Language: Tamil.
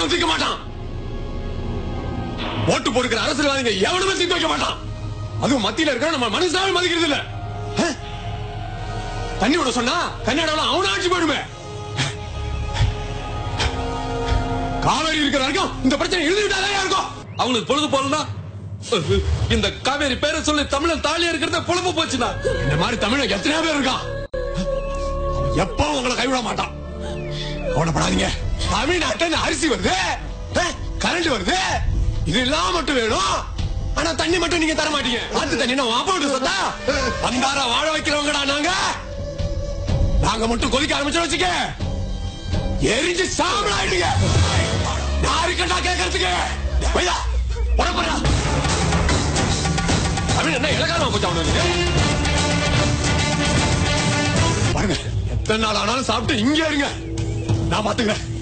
தீர்க்க மாட்டான் ஓட்டு போடுக்கிற அரசியல்வாதிங்க எவனுமே தீர்த்து வைக்க மாட்டான் அதுவும் மத்தியில இருக்கிற நம்ம மனுஷனாவே மதிக்கிறது இல்ல அஹ்? தண்ணி விட சொன்னா கன்னடாவில் அவன ஆட்சி போயிடுமே காவேரி இருக்கிற வரைக்கும் இந்த பிரச்சனை எழுதிவிட்டாதான் இருக்கும் அவங்களுக்கு பொழுது போலனா இந்த காவேரி பேரை சொல்லி தமிழன் தாலியா இருக்கிறத பொழுது போச்சுனா இந்த மாதிரி தமிழன் எத்தனையோ பேர் இருக்கான் எப்போ உங்களை கைவிட மாட்டான் கவலைப்படாதீங்க தமிழ்நாட்டுல அரிசி வருது கரண்ட் வருது இது எல்லாம் மட்டும் வேணும் ஆனா தண்ணி மட்டும் நீங்க தர மாட்டீங்க ஆத்து தண்ணி நான் வாப்ப விட்டு சொத்தா வந்தார வாழ வைக்கிறவங்கடா நாங்க நாங்க மட்டும் கொதிக்க ஆரம்பிச்சு வச்சுக்க எரிஞ்சு சாம்பலாயிடுங்க நான் இருக்கட்டா கேட்கறதுக்கு போய்தா உடம்புடா தமிழ் என்ன இலக்காரமா போச்சு அவனுக்கு பாருங்க எத்தனை நாள் ஆனாலும் சாப்பிட்டு இங்கே இருங்க நான் பாத்துக்கிறேன்